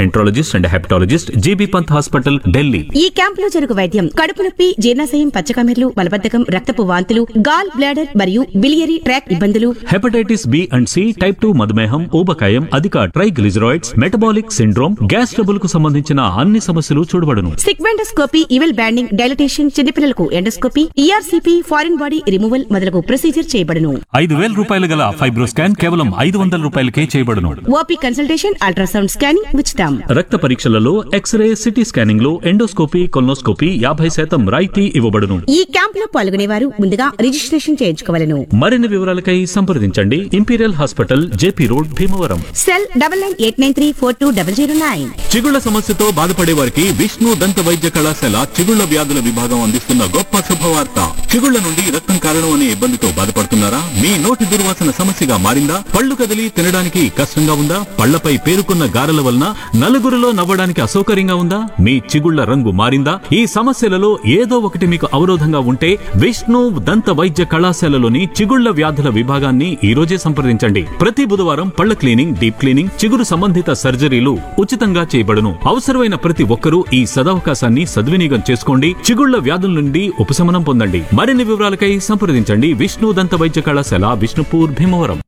enterologist and hepatologist JB Pant hospital Delhi ఈ క్యాంపులో జరుగు వైద్యం కడుపు నొప్పి జీర్ణాశయం పచ్చకమెర్లు మలబద్ధకం రక్తపు వాంతులు గాల్ బ్లాడర్ మరియు బిలియరీ ట్రాక్ ఇబ్బందులు hepatitis B and C type two మధుమేహం ఊబకాయం అధిక triglycerides metabolic syndrome gas trouble కు సంబంధించిన అన్ని సమస్యలు చూడబడును సిగ్మెండోస్కోపీ ఇవెల్ బ్యాండింగ్ డైలటేషన్ చిన్నపిల్లలకు endoscopy ERCP foreign body removal మొదలగు ప్రొసీజర్ చేయబడును ఐదు వేల రూపాయలు గల ఫైబ్రోస్కాన్ కేవలం ఐదు వందల రూపాయలకే చేయబడును ఓపీ కన్సల్టేషన్ అల్ట్రాసౌండ్ స్కానింగ్ ఉచితం రక్త పరీక్షలలో ఎక్స్రే సిటీ స్కానింగ్ లో ఎండోస్కోపీ కొల్నోస్కోపీ యాభై శాతం రాయితీ ఇవ్వబడును ఈ క్యాంపులో పాల్గొనేవారు ముందుగా రిజిస్ట్రేషన్ చేయించుకోవాలను మరిన్ని వివరాలకై సంప్రదించండి imperial hospital JP road Bhimavaram cell double nine eight nine three four two double zero nine చిగుళ్ల సమస్యతో బాధపడే వారికి విష్ణు దంత వైద్య కళాశాల చిగుళ్ల వ్యాధుల విభాగం అందిస్తున్న గొప్ప శుభవార్త చిగుళ్ల నుండి రక్తం కారణం అనే ఇబ్బందితో బాధపడుతున్నారా మీ నోటి దుర్వాసన సమస్యగా మారిందా పళ్ళు కదిలి తినడానికి కష్టంగా ఉందా పళ్లపై పేరుకున్న గారెల వలన నలుగురిలో నవ్వడానికి అసౌకర్యంగా ఉందా మీ చిగుళ్ల రంగు మారిందా ఈ సమస్యలలో ఏదో ఒకటి మీకు అవరోధంగా ఉంటే విష్ణు దంత వైద్య కళాశాలలోని చిగుళ్ల వ్యాధుల విభాగాన్ని ఈ రోజే సంప్రదించండి ప్రతి బుధవారం పళ్ల క్లీనింగ్ డీప్ క్లీనింగ్ చిగురు సంబంధిత సర్జరీలు ఉచితంగా చేయబడును అవసరమైన ప్రతి ఒక్కరూ ఈ సదవకాశాన్ని సద్వినియోగం చేసుకోండి చిగుళ్ల వ్యాధుల నుండి ఉపశమనం పొందండి మరిన్ని వివరాలకై సంప్రదించండి విష్ణు దంత వైద్య కళాశాల Vishnupur Bhimavaram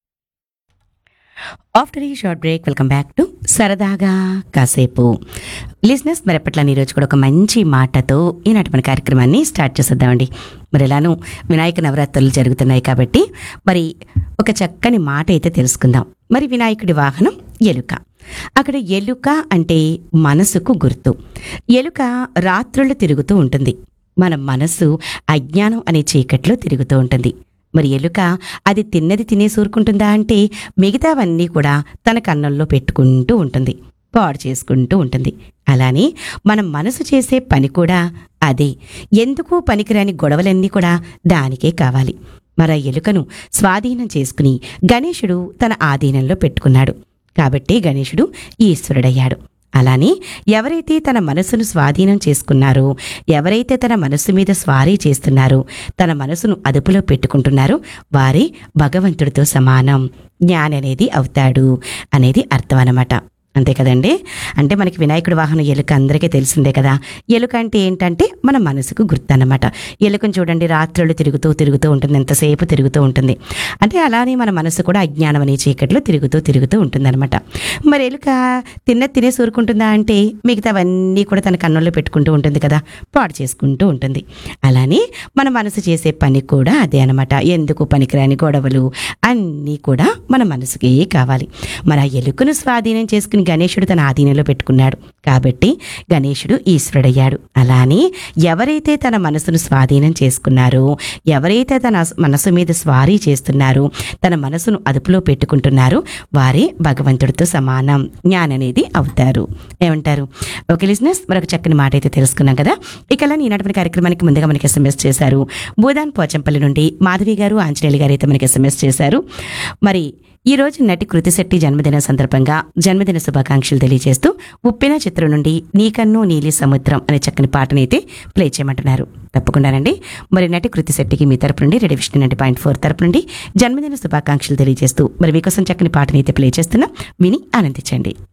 after a short break welcome back to సరదాగా కాసేపు లిజినెస్ మరి ఎప్పట్లని ఈరోజు కూడా ఒక మంచి మాటతో ఈనాటి మన కార్యక్రమాన్ని స్టార్ట్ చేసేద్దామండి మరి ఎలానూ వినాయక నవరాత్రులు జరుగుతున్నాయి కాబట్టి మరి ఒక చక్కని మాట అయితే తెలుసుకుందాం మరి వినాయకుడి వాహనం ఎలుక అక్కడ ఎలుక అంటే మనసుకు గుర్తు ఎలుక రాత్రులు తిరుగుతూ ఉంటుంది మన మనసు అజ్ఞానం అనే చీకట్లో తిరుగుతూ ఉంటుంది మరి ఎలుక అది తిన్నది తినేసి ఊరుకుంటుందా అంటే మిగతావన్నీ కూడా తన కన్నంలో పెట్టుకుంటూ ఉంటుంది పాడు చేసుకుంటూ ఉంటుంది అలానే మన మనసు చేసే పని కూడా అదే ఎందుకు పనికిరాని గొడవలన్నీ కూడా దానికే కావాలి మరి ఆ ఎలుకను స్వాధీనం చేసుకుని గణేశుడు తన ఆధీనంలో పెట్టుకున్నాడు కాబట్టి గణేశుడు ఈశ్వరుడయ్యాడు అలానే ఎవరైతే తన మనసును స్వాధీనం చేసుకున్నారో ఎవరైతే తన మనస్సు మీద స్వారీ చేస్తున్నారో తన మనసును అదుపులో పెట్టుకుంటున్నారో వారే భగవంతుడితో సమానం జ్ఞాని అనేది అవుతాడు అనేది అర్థం అన్నమాట అంతే కదండి అంటే మనకి వినాయకుడి వాహనం ఎలుక అందరికీ తెలిసిందే కదా ఎలుక అంటే ఏంటంటే మన మనసుకు గుర్తు అన్నమాట ఎలుకను చూడండి రాత్రులు తిరుగుతూ తిరుగుతూ ఉంటుంది ఎంతసేపు తిరుగుతూ ఉంటుంది అంటే అలానే మన మనసు కూడా అజ్ఞానం అనే చీకట్లో తిరుగుతూ తిరుగుతూ ఉంటుందన్నమాట మరి ఎలుక తిన్న తినే సూరుకుంటుందా అంటే మిగతావన్నీ కూడా తన కన్నుల్లో పెట్టుకుంటూ ఉంటుంది కదా పాడు చేసుకుంటూ ఉంటుంది అలానే మన మనసు చేసే పని కూడా అదే అనమాట ఎందుకు పనికిరాని గొడవలు అన్నీ కూడా మన మనసుకే కావాలి మరి ఆ ఎలుకను స్వాధీనం చేసుకుని గణేశుడు తన ఆధీనంలో పెట్టుకున్నాడు కాబట్టి గణేశుడు ఈశ్వరుడయ్యాడు అలానే ఎవరైతే తన మనసును స్వాధీనం చేసుకున్నారో ఎవరైతే తన మనసు మీద స్వారీ చేస్తున్నారో తన మనసును అదుపులో పెట్టుకుంటున్నారో వారే భగవంతుడితో సమానం జ్ఞానం అనేది అవుతారు ఏమంటారు ఓకే లిజినెస్ మరొక చక్కని మాట అయితే తెలుసుకున్నాం కదా ఇక అలా ఈనాటి కార్యక్రమానికి ముందుగా మనకి ఎస్ఎంఎస్ చేశారు భూదాన్ పోచంపల్లి నుండి మాధవి గారు ఆంజనేయులు గారు అయితే మనకి ఎస్ఎంఎస్ చేశారు మరి ఈ రోజు నటి కృతిశెట్టి జన్మదిన సందర్భంగా జన్మదిన శుభాకాంక్షలు తెలియజేస్తూ ఉప్పిన చిత్రం నుండి నీకన్ను నీలి సముద్రం అనే చక్కని పాటనైతే ప్లే చేయమంటున్నారు తప్పకుండానండి మరి నటి కృతిశెట్టికి మీ తరపు నుండి రెడీ విష్ణు నటి పాయింట్ ఫోర్ తరపు నుండి జన్మదిన శుభాకాంక్షలు తెలియజేస్తూ మరి మీకోసం చక్కని పాటనైతే ప్లే చేస్తున్నా విని ఆనందించండి